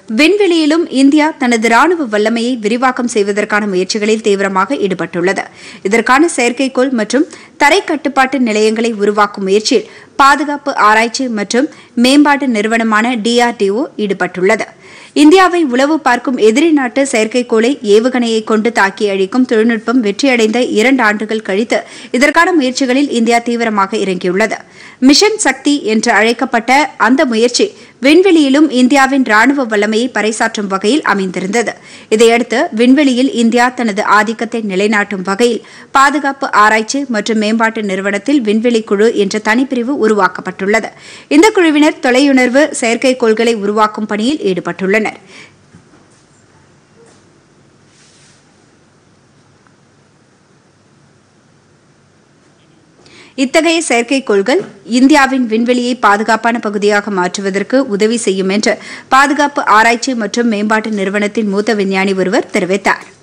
விண்வெளியிலும் India தனது ராணுவ வல்லமையை விரிவாக்கம் செய்வதற்கான முயற்சிகளில் தீவிரமாக ஈடுபட்டுள்ளது இதற்கான செயற்கைக்கோள் மற்றும் தரை கட்டுப்பாட்டு நிலையங்களை உருவாக்கும் முயற்சியில் பாதுகாப்பு ஆராய்ச்சி மற்றும் மேம்பாட்டு நிறுவனமான டிஆர்டிஓ ஈடுபட்டுள்ளது இந்தியாவை உளவு பார்க்கும் எதிரி நாட்டு செயற்கைக்கோளை ஏவுகணையை கொண்டு தாக்கி அழிக்கும் தொழில்நுட்பம் வெற்றியடைந்த இரண்டு ஆண்டுகள் கழித்து இதற்கான முயற்சிகளில் இந்தியா தீவிரமாக இறங்கியுள்ளது மிஷன் சக்தி என்று அழைக்கப்பட்ட அந்த முயற்சி விண்வெளியிலும் இந்தியாவின் ராணுவ வல்லமையை பறைசாற்றும் வகையில் அமைந்திருந்தது இதையடுத்து விண்வெளியில் இந்தியா தனது ஆதிக்கத்தை நிலைநாட்டும் வகையில் பாதுகாப்பு ஆராய்ச்சி மற்றும் மேம்பாட்டு நிறுவனத்தில் விண்வெளி குழு என்ற தனிப்பிரிவு உருவாக்கப்பட்டுள்ளது இந்த குழுவினர் தொலையுணர்வு செயற்கைக்கோள்களை உருவாக்கும் பணியில் ஈடுபட்டுள்ளனர் இத்தகைய செயற்கைக்கோள்கள் இந்தியாவின் விண்வெளியை பாதுகாப்பான பகுதியாக மாற்றுவதற்கு உதவி செய்யும் என்று பாதுகாப்பு ஆராய்ச்சி மற்றும் மேம்பாட்டு நிறுவனத்தின் மூத்த விஞ்ஞானி ஒருவர் தெரிவித்தார்